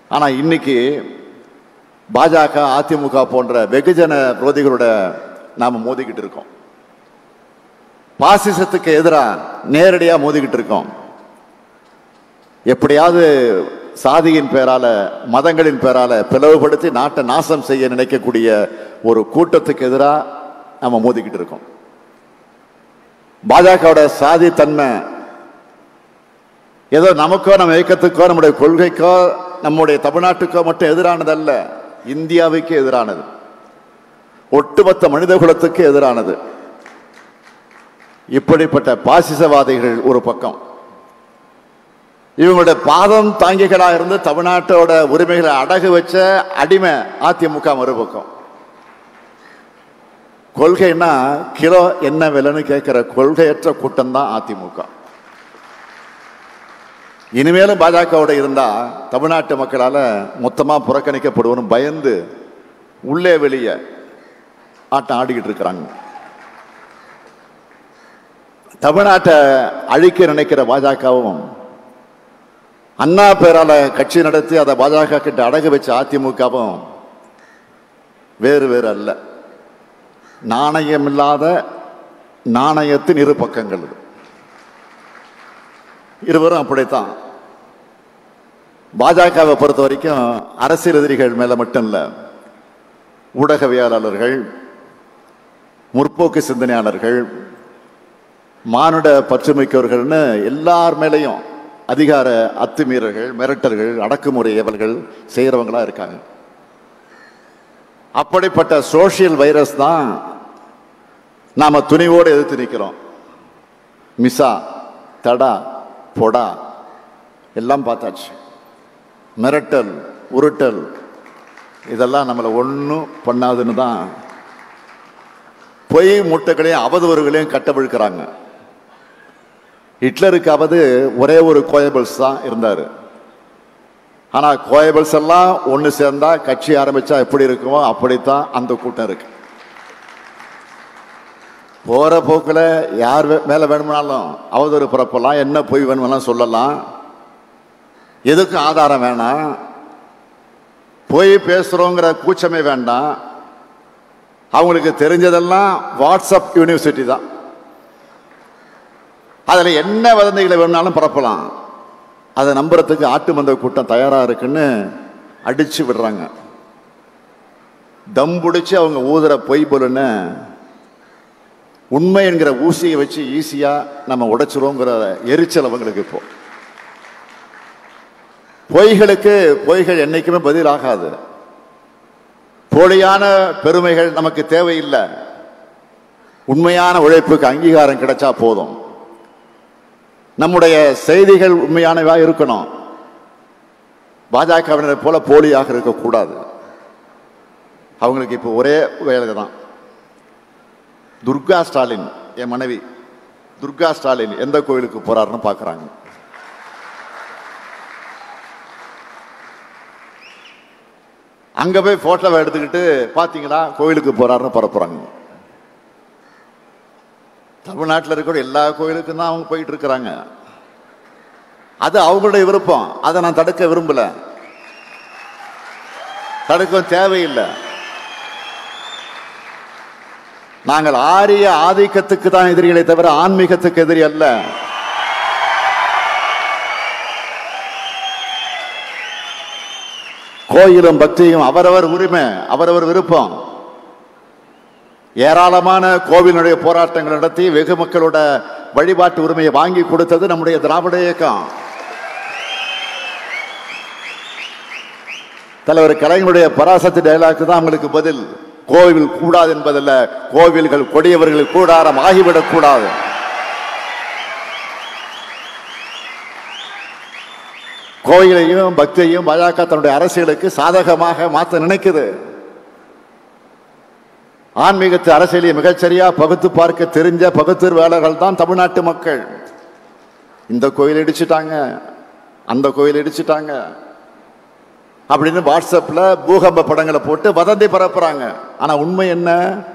ஆனா இன்னைக்கு பாஜக அதிமுக போன்ற வெகுஜன விரோதிகளோட நாம மோதிக்கிட்டு இருக்கோம் பாசிசத்துக்கு எதிராக நேரடியா மோதிக்கிட்டு இருக்கோம் எப்படியாவது சாதியின் பேரால மதங்களின் பேரால பிளவுபடுத்தி நாட்டை நாசம் செய்ய நினைக்கக்கூடிய ஒரு கூட்டத்துக்கு எதிராக நம்ம மோதிக்கிட்டு இருக்கோம் பாஜகவோட சாதி தன்மை ஏதோ நமக்கோ நம்ம இயக்கத்துக்கோ நம்முடைய கொள்கைக்கோ நம்முடைய தமிழ்நாட்டுக்கோ மட்டும் எதிரானது அல்ல இந்தியாவுக்கு எதிரானது ஒட்டுமொத்த மனித குலத்துக்கு எதிரானது இப்படிப்பட்ட பாசிசவாதிகள் ஒரு பக்கம் இவங்களுடைய பாதம் தாங்கிகளா இருந்து தமிழ்நாட்டோட உரிமைகளை அடகு வச்ச அடிமை அதிமுக மறுபக்கம் கொள்கைன்னா கிலோ என்ன விலைன்னு கேட்கிற கொள்கையற்ற கூட்டம் தான் அதிமுக இனிமேலும் பாஜகவோட இருந்தா தமிழ்நாட்டு மக்களால மொத்தமா புறக்கணிக்கப்படுவோம் பயந்து உள்ளே வெளியே ஆட்டம் ஆடிக்கிட்டு இருக்கிறாங்க தமிழ்நாட்டை அழிக்க நினைக்கிற பாஜகவும் அண்ணா பேரால கட்சி நடத்தி அதை பாஜக கிட்ட அடகு வச்ச அதிமுகவும் வேறு வேறு அல்ல நாணயம் இல்லாத நாணயத்தின் இரு பக்கங்கள் இது. இருவரும் அப்படித்தான் பாஜகவை பொறுத்த வரைக்கும் அரசியல் எதிரிகள் மேல மட்டும் இல்ல ஊடகவியலாளர்கள் முற்போக்கு சிந்தனையாளர்கள் மானுட பற்றுமிக்கவர்கள்னு எல்லார் மேலேயும் அதிகார அத்துமீறல்கள் மிரட்டல்கள் அடக்குமுறை ஏவல்கள் செய்கிறவங்களா இருக்காங்க அப்படிப்பட்ட சோஷியல் வைரஸ் தான் நாம துணிவோடு எதிர்த்து நிற்கிறோம் மிசா தடா பொடா எல்லாம் பார்த்தாச்சு மிரட்டல் உருட்டல் இதெல்லாம் நம்மளை ஒன்றும் பண்ணாதுன்னு தான் பொய் மூட்டைகளையும் அவதூறுகளையும் கட்டவிழ்க்கிறாங்க ஹிட்லருக்காவது ஒரே ஒரு கோயபல்ஸ் தான் இருந்தார் ஆனா கோயபல்ஸ் எல்லாம் ஒன்று சேர்ந்தா கட்சி ஆரம்பிச்சா எப்படி இருக்குமோ அப்படித்தான் அந்த கூட்டம் இருக்கு போற போக்குல யார் வே- மேல வேணும்னாலும் அவதூறு பிறப்பலாம் என்ன பொய் வேணுமெல்லாம் சொல்லலாம் எதுக்கும் ஆதாரம் வேணாம் பொய் பேசுறோங்கிற கூச்சமே வேண்டாம் அவங்களுக்கு தெரிஞ்சதெல்லாம் வாட்ஸ்அப் யூனிவர்சிட்டி தான் அதுல என்ன வதந்திகளை வேணும்னாலும் பரப்பலாம் அதை நம்புறதுக்கு ஆட்டு மந்த கூட்டம் தயாரா இருக்குன்னு அடிச்சு விடுறாங்க தம் பிடிச்சு அவங்க ஊதுற பொய் பொருள்னு உண்மை என்கிற ஊசியை வச்சு ஈஸியா நம்ம உடைச்சிருவோங்கிற எரிச்சல் அவங்களுக்கு இப்போ பொய்களுக்கு பொய்கள் என்னைக்குமே பதிலாகாது போலியான பெருமைகள் நமக்கு தேவையில்லை உண்மையான உழைப்புக்கு அங்கீகாரம் கிடைச்சா போதும் நம்முடைய செய்திகள் உண்மையானவா இருக்கணும் பாஜகவினரை போல போலியாக இருக்கக்கூடாது அவங்களுக்கு இப்போ ஒரே வேலை தான் துர்கா ஸ்டாலின் என் மனைவி துர்கா ஸ்டாலின் எந்த கோயிலுக்கு போறாருன்னு பார்க்கறாங்க அங்க போய் போட்டோவை எடுத்துக்கிட்டு பாத்தீங்களா கோயிலுக்கு போறாருன்னு பரப்புறாங்க தமிழ்நாட்டில் இருக்கிற எல்லா கோயிலுக்கும் தான் அவங்க போயிட்டு இருக்கிறாங்க அது அவங்களுடைய விருப்பம் அதை நான் தடுக்க விரும்பல தடுக்க தேவையில்லை நாங்கள் ஆரிய ஆதிக்கத்துக்கு தான் எதிரிகளை தவிர ஆன்மீகத்துக்கு எதிரி அல்ல கோயிலும் பக்தியும் அவரவர் உரிமை அவரவர் விருப்பம் ஏராளமான கோவிலுடைய போராட்டங்கள் நடத்தி வெகு மக்களோட வழிபாட்டு உரிமையை வாங்கி கொடுத்தது நம்முடைய திராவிட இயக்கம் தலைவர் கலைஞருடைய பராசக்தி டயலாக் தான் அவங்களுக்கு பதில் கோவில் கூடாது என்பதல்ல கோவில்கள் கொடியவர்கள் கூடாரம் ஆகிவிடக் கூடாது கோயிலையும் பக்தியையும் பாஜக தன்னுடைய அரசியலுக்கு சாதகமாக மாற்ற நினைக்குது ஆன்மீகத்து அரசியலை மிகச்சரியா பகுத்து பார்க்க தெரிஞ்ச பகுத்தறிவாளர்கள் தான் தமிழ்நாட்டு மக்கள் இந்த கோயில் இடிச்சிட்டாங்க அந்த கோயில் இடிச்சிட்டாங்க அப்படின்னு வாட்ஸ்அப்ல பூகம்ப படங்களை போட்டு வதந்தி பரப்புறாங்க ஆனா உண்மை என்ன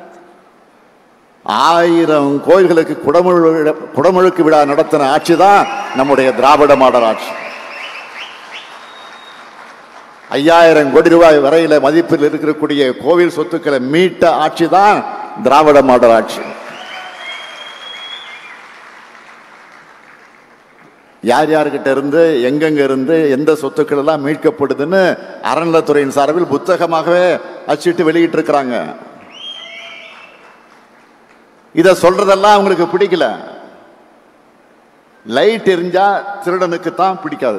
ஆயிரம் கோயில்களுக்கு குடமுழு குடமுழுக்கு விழா நடத்தின ஆட்சி தான் நம்முடைய திராவிட மாடல் ஆட்சி ஐயாயிரம் கோடி ரூபாய் வரையில மதிப்பில் இருக்கக்கூடிய கோவில் சொத்துக்களை மீட்ட ஆட்சி தான் திராவிட மாடல் ஆட்சி யார் யார்கிட்ட இருந்து எங்கெங்க இருந்து எந்த சொத்துக்கள் எல்லாம் மீட்கப்படுதுன்னு அறநிலைத்துறையின் சார்பில் புத்தகமாகவே அச்சிட்டு வெளியிட்டு இருக்கிறாங்க இத சொல்றதெல்லாம் அவங்களுக்கு பிடிக்கல லைட் எரிஞ்சா திருடனுக்கு தான் பிடிக்காது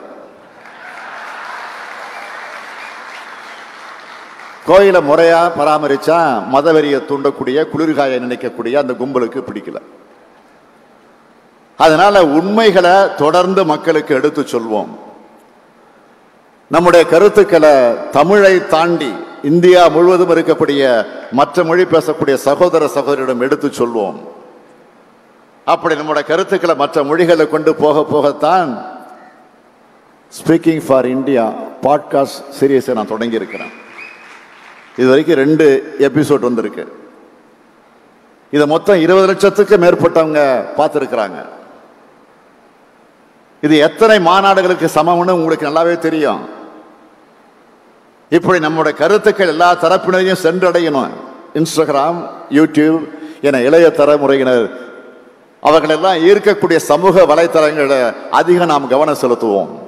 கோயிலை முறையா பராமரிச்சா மதவெறியை தூண்டக்கூடிய குளிர்காய நினைக்கக்கூடிய அந்த கும்பலுக்கு பிடிக்கல அதனால உண்மைகளை தொடர்ந்து மக்களுக்கு எடுத்து சொல்வோம் நம்முடைய கருத்துக்களை தமிழை தாண்டி இந்தியா முழுவதும் இருக்கக்கூடிய மற்ற மொழி பேசக்கூடிய சகோதர சகோதரிடம் எடுத்து சொல்வோம் அப்படி நம்முடைய கருத்துக்களை மற்ற மொழிகளை கொண்டு போக போகத்தான் ஸ்பீக்கிங் ஃபார் இந்தியா பாட்காஸ்ட் சீரியஸை நான் தொடங்கி இருக்கிறேன் இது வரைக்கும் ரெண்டு எபிசோட் வந்திருக்கு இதை மொத்தம் இருபது லட்சத்துக்கு மேற்பட்டவங்க பார்த்துருக்குறாங்க இது எத்தனை மாநாடுகளுக்கு சமம்னு உங்களுக்கு நல்லாவே தெரியும் இப்படி நம்முடைய கருத்துக்கள் எல்லா தரப்பினரையும் சென்றடையணும் இன்ஸ்டாகிராம் யூடியூப் என இளைய தலைமுறையினர் அவர்களெல்லாம் ஈர்க்கக்கூடிய சமூக வலைத்தளங்களை அதிகம் நாம் கவனம் செலுத்துவோம்